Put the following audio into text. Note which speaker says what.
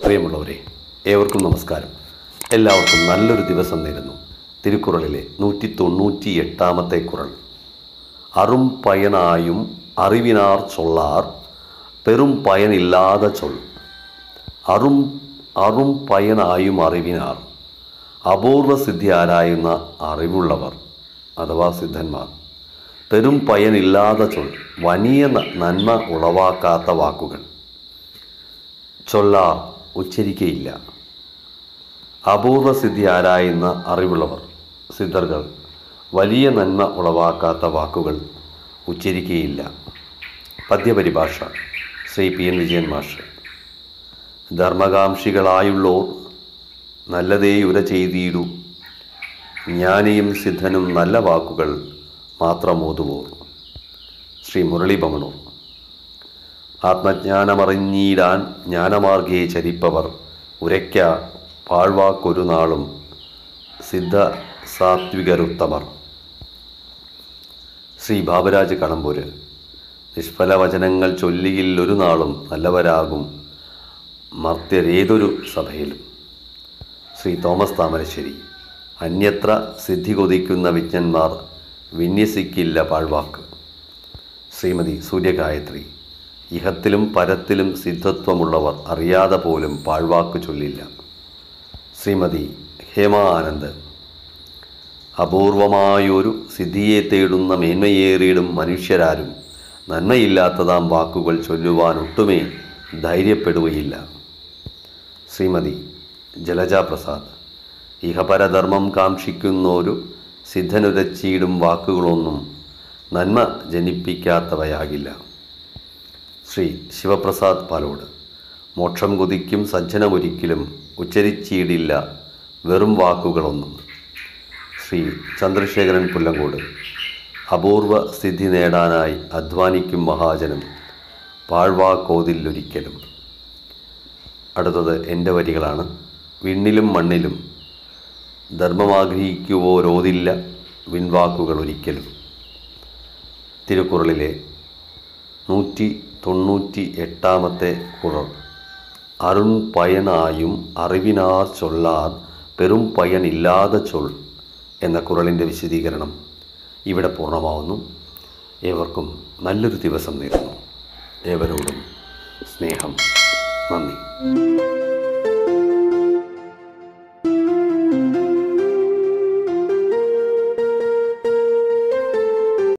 Speaker 1: പ്രിയമുള്ളവരെ ഏവർക്കും നമസ്കാരം എല്ലാവർക്കും നല്ലൊരു ദിവസം നേരുന്നു തിരുക്കുറളിലെ നൂറ്റി തൊണ്ണൂറ്റി എട്ടാമത്തെ കുറൾ അറും പയനായും അറിവിനാർ ചൊല്ലാർ പെരും പയനില്ലാതെ ചൊൽ അറും അറും പയനായും അറിവിനാർ അപൂർവ സിദ്ധി ആരായുന്ന അറിവുള്ളവർ അഥവാ സിദ്ധന്മാർ പെരും പയനില്ലാതെ ചൊൽ വലിയ ന- നന്മ ഉളവാക്കാത്ത വാക്കുകൾ ചൊല്ലാർ ഉച്ചരിക്കയില്ല അപൂർവ സിദ്ധി ആരായുന്ന അറിവുള്ളവർ സിദ്ധർകൾ വലിയ നന്മ ഉളവാക്കാത്ത വാക്കുകൾ ഉച്ചരിക്കയില്ല പദ്യപരിഭാഷ ശ്രീ പി എൻ വിജയൻ മാഷ് ധർമ്മകാംക്ഷികളായുള്ളോർ നല്ലതേ ഉര ചെയ്തിടൂ ജ്ഞാനിയും സിദ്ധനും നല്ല വാക്കുകൾ മാത്രം ഓതുവോർ ശ്രീ മുരളി ബമണൂർ ആത്മജ്ഞാനമറിഞ്ഞിടാൻ ജ്ഞാനമാർഗേ ചരിപ്പവർ ഉരയ്ക്ക പാഴ്വാക്കൊരു നാളും സിദ്ധ സാത്വികരുത്തമർ ശ്രീ ബാബുരാജ് കടമ്പൂര് നിഷ്ഫല വചനങ്ങൾ ചൊല്ലിയിൽ ഒരു നാളും നല്ലവരാകും മർത്യരേതൊരു സഭയിലും ശ്രീ തോമസ് താമരശ്ശേരി അന്യത്ര സിദ്ധി കൊതിക്കുന്ന വിജ്ഞന്മാർ വിന്യസിക്കില്ല പാഴ്വാക്ക് ശ്രീമതി സൂര്യഗായത്രി ഇഹത്തിലും പരത്തിലും സിദ്ധത്വമുള്ളവർ അറിയാതെ പോലും പാഴ്വാക്ക് ചൊല്ലില്ല ശ്രീമതി ഹേമ ആനന്ദ് അപൂർവമായൊരു സിദ്ധിയെ തേടുന്ന മേന്മയേറിയിടും മനുഷ്യരാരും നന്മയില്ലാത്തതാം വാക്കുകൾ ചൊല്ലുവാൻ ഒട്ടുമേ ധൈര്യപ്പെടുകയില്ല ശ്രീമതി ജലജ പ്രസാദ് ഇഹപരധർമ്മം കാക്ഷിക്കുന്നൊരു സിദ്ധനുരച്ചിയിടും വാക്കുകളൊന്നും നന്മ ജനിപ്പിക്കാത്തവയാകില്ല ശ്രീ ശിവപ്രസാദ് പാലോട് മോക്ഷം കൊതിക്കും സജ്ജനമൊരിക്കലും ഉച്ചരിച്ചിടില്ല വെറും വാക്കുകളൊന്നും ശ്രീ ചന്ദ്രശേഖരൻ പുല്ലങ്കോട് അപൂർവ സ്ഥിതി നേടാനായി അധ്വാനിക്കും മഹാജനം പാഴ്വാക്കോതില്ലൊരിക്കലും അടുത്തത് എൻ്റെ വരികളാണ് വിണ്ണിലും മണ്ണിലും ധർമ്മമാഗ്രഹിക്കുവോരോതില്ല വിൺവാക്കുകൾ ഒരിക്കലും തിരുക്കുറളിലെ നൂറ്റി തൊണ്ണൂറ്റി എട്ടാമത്തെ കുറൾ അരുൺ പയനായും അറിവിനാർ ചൊല്ലാർ പെരും പയനില്ലാതെ ചൊൽ എന്ന കുറളിൻ്റെ വിശദീകരണം ഇവിടെ പൂർണ്ണമാവുന്നു ഏവർക്കും നല്ലൊരു ദിവസം നേരുന്നു ഏവരോടും സ്നേഹം നന്ദി